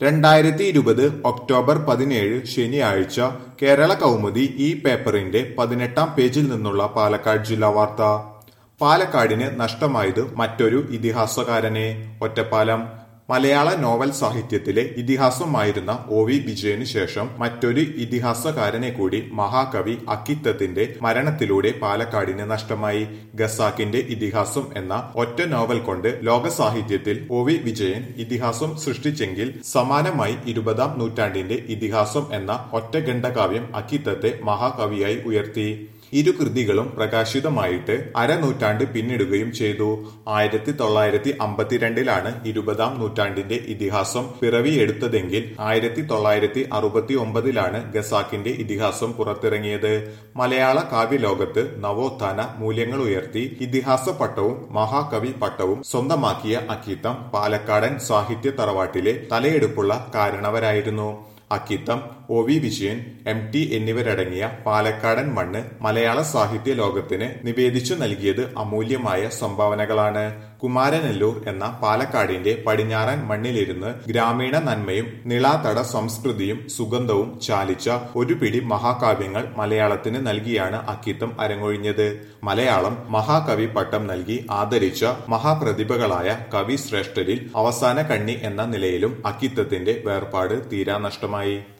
രണ്ടായിരത്തി ഇരുപത് ഒക്ടോബർ പതിനേഴ് ശനിയാഴ്ച കേരള കൗമുദി ഈ പേപ്പറിന്റെ പതിനെട്ടാം പേജിൽ നിന്നുള്ള പാലക്കാട് ജില്ലാ വാർത്ത പാലക്കാടിന് നഷ്ടമായത് മറ്റൊരു ഇതിഹാസകാരനെ ഒറ്റപ്പാലം മലയാള നോവൽ സാഹിത്യത്തിലെ ഇതിഹാസമായിരുന്ന ഒ വി വിജയന് ശേഷം മറ്റൊരു ഇതിഹാസകാരനെ കൂടി മഹാകവി അക്കിത്തത്തിന്റെ മരണത്തിലൂടെ പാലക്കാടിന് നഷ്ടമായി ഖസാക്കിന്റെ ഇതിഹാസം എന്ന ഒറ്റ നോവൽ കൊണ്ട് ലോക സാഹിത്യത്തിൽ ഒ വി വിജയൻ ഇതിഹാസം സൃഷ്ടിച്ചെങ്കിൽ സമാനമായി ഇരുപതാം നൂറ്റാണ്ടിന്റെ ഇതിഹാസം എന്ന ഒറ്റ ഖണ്ഡകാവ്യം അക്കിത്തത്തെ മഹാകവിയായി ഉയർത്തി ഇരു കൃതികളും പ്രകാശിതമായിട്ട് അരനൂറ്റാണ്ട് പിന്നിടുകയും ചെയ്തു ആയിരത്തി തൊള്ളായിരത്തി അമ്പത്തിരണ്ടിലാണ് ഇരുപതാം നൂറ്റാണ്ടിന്റെ ഇതിഹാസം പിറവിയെടുത്തതെങ്കിൽ ആയിരത്തി തൊള്ളായിരത്തി അറുപത്തി ഒമ്പതിലാണ് ഖസാക്കിന്റെ ഇതിഹാസം പുറത്തിറങ്ങിയത് മലയാള കാവ്യലോകത്ത് നവോത്ഥാന മൂല്യങ്ങൾ ഉയർത്തി ഇതിഹാസ പട്ടവും മഹാകവി പട്ടവും സ്വന്തമാക്കിയ അക്കീത്തം പാലക്കാടൻ സാഹിത്യ തറവാട്ടിലെ തലയെടുപ്പുള്ള കാരണവരായിരുന്നു Akkitham O V Vijayan M T എന്നിവരടങ്ങിയ പാലക്കാടൻ മണ്ണ് മലയാള സാഹിത്യ ലോകത്തിന് നിവേദിച്ചു നൽകിയത് അമൂല്യമായ സംഭാവനകളാണ് കുമാരനെല്ലൂർ എന്ന പാലക്കാടിന്റെ പടിഞ്ഞാറൻ മണ്ണിലിരുന്ന് ഗ്രാമീണ നന്മയും നിളാതട സംസ്കൃതിയും സുഗന്ധവും ചാലിച്ച ഒരു പിടി മഹാകാവ്യങ്ങൾ മലയാളത്തിന് നൽകിയാണ് അക്കിത്തം അരങ്ങൊഴിഞ്ഞത് മലയാളം മഹാകവി പട്ടം നൽകി ആദരിച്ച മഹാപ്രതിഭകളായ കവി ശ്രേഷ്ഠരിൽ അവസാന കണ്ണി എന്ന നിലയിലും അക്കിത്തത്തിന്റെ വേർപാട് തീരാനഷ്ടമായി